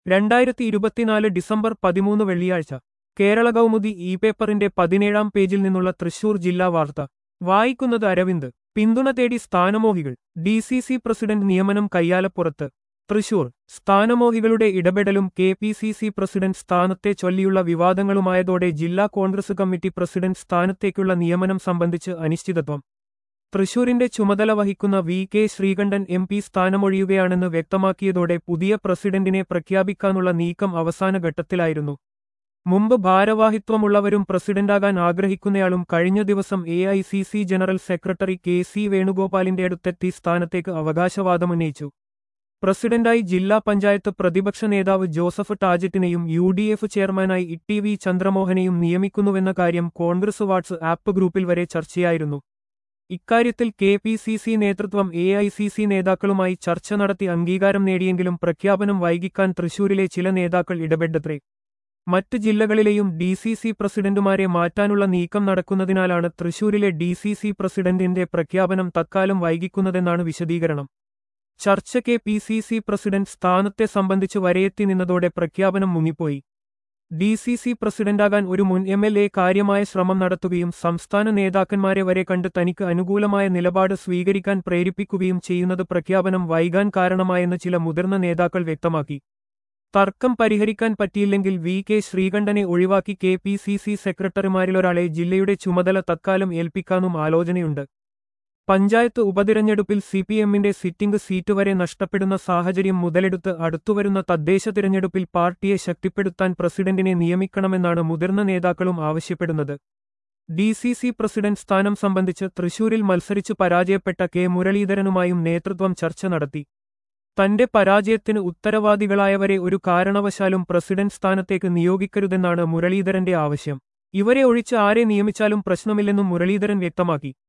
രണ്ടായിരത്തി ഇരുപത്തിനാല് ഡിസംബർ പതിമൂന്ന് വെള്ളിയാഴ്ച കേരള കൗമുദി ഇ പേപ്പറിന്റെ പതിനേഴാം പേജിൽ നിന്നുള്ള തൃശൂർ ജില്ലാ വാർത്ത വായിക്കുന്നത് അരവിന്ദ് പിന്തുണ തേടി സ്ഥാനമോഹികൾ ഡി സി സി പ്രസിഡന്റ് നിയമനം കയ്യാലപ്പുറത്ത് തൃശൂർ സ്ഥാനമോഹികളുടെ ഇടപെടലും K P C C president സ്ഥാനത്തെ ചൊല്ലിയുള്ള വിവാദങ്ങളുമായതോടെ ജില്ലാ കോൺഗ്രസ് കമ്മിറ്റി പ്രസിഡന്റ് സ്ഥാനത്തേക്കുള്ള നിയമനം സംബന്ധിച്ച് അനിശ്ചിതത്വം തൃശൂരിന്റെ ചുമതല വഹിക്കുന്ന V K Sreekandan M P സ്ഥാനമൊഴിയുകയാണെന്ന് വ്യക്തമാക്കിയതോടെ പുതിയ പ്രസിഡന്റിനെ പ്രഖ്യാപിക്കാനുള്ള നീക്കം അവസാന ഘട്ടത്തിലായിരുന്നു മുമ്പ് ഭാരവാഹിത്വമുള്ളവരും പ്രസിഡന്റാകാൻ ആഗ്രഹിക്കുന്നയാളും കഴിഞ്ഞ ദിവസം A I C C general secretary K C വേണുഗോപാലിന്റെ അടുത്തെത്തി സ്ഥാനത്തേക്ക് അവകാശവാദമുന്നയിച്ചു പ്രസിഡന്റായി ജില്ലാ പഞ്ചായത്ത് പ്രതിപക്ഷ നേതാവ് ജോസഫ് ടാജറ്റിനെയും യു ഡി എഫ് ചെയർമാനായി ഇ വി ചന്ദ്രമോഹനെയും നിയമിക്കുന്നുവെന്ന കാര്യം കോൺഗ്രസ് വാട്സ് ആപ്പ് ഗ്രൂപ്പിൽ വരെ ചർച്ചയായിരുന്നു ഇക്കാര്യത്തിൽ കെ പി സി സി നേതൃത്വം എ ഐ സി സി നേതാക്കളുമായി ചർച്ച നടത്തി അംഗീകാരം നേടിയെങ്കിലും പ്രഖ്യാപനം വൈകിക്കാൻ തൃശൂരിലെ ചില നേതാക്കൾ ഇടപെട്ടത്രേ മറ്റ് ജില്ലകളിലെയും ഡി സി സി പ്രസിഡന്റുമാരെ മാറ്റാനുള്ള നീക്കം നടക്കുന്നതിനാലാണ് തൃശൂരിലെ ഡി സി സി പ്രസിഡന്റിന്റെ പ്രഖ്യാപനം തക്കാലം വൈകിക്കുന്നതെന്നാണ് വിശദീകരണം ചർച്ച K P C C president സ്ഥാനത്തെ സംബന്ധിച്ച് വരെയെത്തി നിന്നതോടെ പ്രഖ്യാപനം മുങ്ങിപ്പോയി ഡി സി സി പ്രസിഡന്റാകാൻ ഒരു മുൻ എം എൽ എ കാര്യമായ ശ്രമം നടത്തുകയും സംസ്ഥാന നേതാക്കന്മാരെ വരെ കണ്ട് തനിക്ക് അനുകൂലമായ നിലപാട് സ്വീകരിക്കാൻ പ്രേരിപ്പിക്കുകയും ചെയ്യുന്നത് പ്രഖ്യാപനം വൈകാൻ കാരണമായെന്ന് ചില മുതിർന്ന നേതാക്കൾ വ്യക്തമാക്കി തർക്കം പരിഹരിക്കാൻ പറ്റിയില്ലെങ്കിൽ വി കെ ശ്രീകണ്ഠനെ ഒഴിവാക്കി കെ പി സി സി സെക്രട്ടറിമാരിലൊരാളെ ജില്ലയുടെ ചുമതല തത്കാലം ഏൽപ്പിക്കാനും ആലോചനയുണ്ട് പഞ്ചായത്ത് ഉപതിരഞ്ഞെടുപ്പിൽ സി പി എമ്മിന്റെ സിറ്റിംഗ് സീറ്റ് വരെ നഷ്ടപ്പെടുന്ന സാഹചര്യം മുതലെടുത്ത് അടുത്തുവരുന്ന തദ്ദേശ തിരഞ്ഞെടുപ്പിൽ പാർട്ടിയെ ശക്തിപ്പെടുത്താൻ പ്രസിഡന്റിനെ നിയമിക്കണമെന്നാണ് മുതിർന്ന നേതാക്കളും ആവശ്യപ്പെടുന്നത് ഡി സി സി പ്രസിഡന്റ് സ്ഥാനം സംബന്ധിച്ച് തൃശൂരിൽ മത്സരിച്ച് പരാജയപ്പെട്ട കെ മുരളീധരനുമായും നേതൃത്വം ചർച്ച നടത്തി തന്റെ പരാജയത്തിന് ഉത്തരവാദികളായവരെ ഒരു കാരണവശാലും പ്രസിഡന്റ് സ്ഥാനത്തേക്ക് നിയോഗിക്കരുതെന്നാണ് മുരളീധരന്റെ ആവശ്യം ഇവരെ ഒഴിച്ച് ആരെ നിയമിച്ചാലും പ്രശ്നമില്ലെന്നും മുരളീധരൻ വ്യക്തമാക്കി